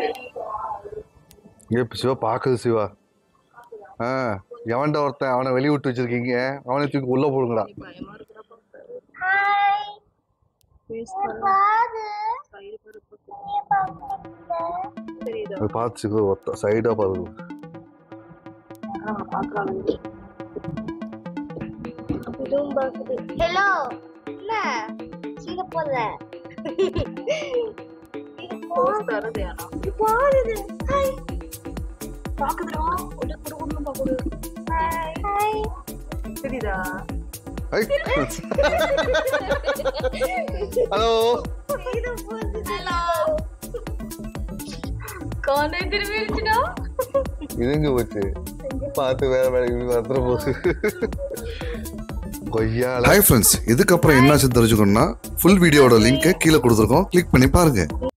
ஏ சிவா பாக்குது சிவா ஆ எவன்டா ஒருத்தன் அவனை வெளிய விட்டு வச்சிருக்கீங்க அவனை தூக்கி உள்ள போடுங்கடா பயமா இருக்கிறப்ப ஹாய் ஃபேஸ் பாரு சைடு பருப்பு நீ பாக்குறீங்க தெரியுதா அது பார்த்து சிவா ஒருத்த சைடா பாருங்க ஆ பாக்குறாங்க இதுவும் பாக்குது ஹலோ என்ன கீழே போல இது ஃபோர்ஸ் தரது ஆனா பாருது ஹாய் பாக்குதுடா ஒண்ணு கூட ஒண்ணு பாக்குது ஹாய் ஹாய் தெரியுதா ஐ ஹலோ இது போகுது ஹலோ காண்டை திரும்பிடுச்சுடா இதுங்க போச்சு பார்த்து வேற வேற இவங்க வந்துட போகுது கொய்யால ஹாய் ஃப்ரெண்ட்ஸ் இதுக்கப்புறம் என்னாச்சு தெரிஞ்சுக்கணும்னா ஃபுல் வீடியோட லிங்கை கீழே கொடுத்துருக்கோம் கிளிக் பண்ணி பாருங்க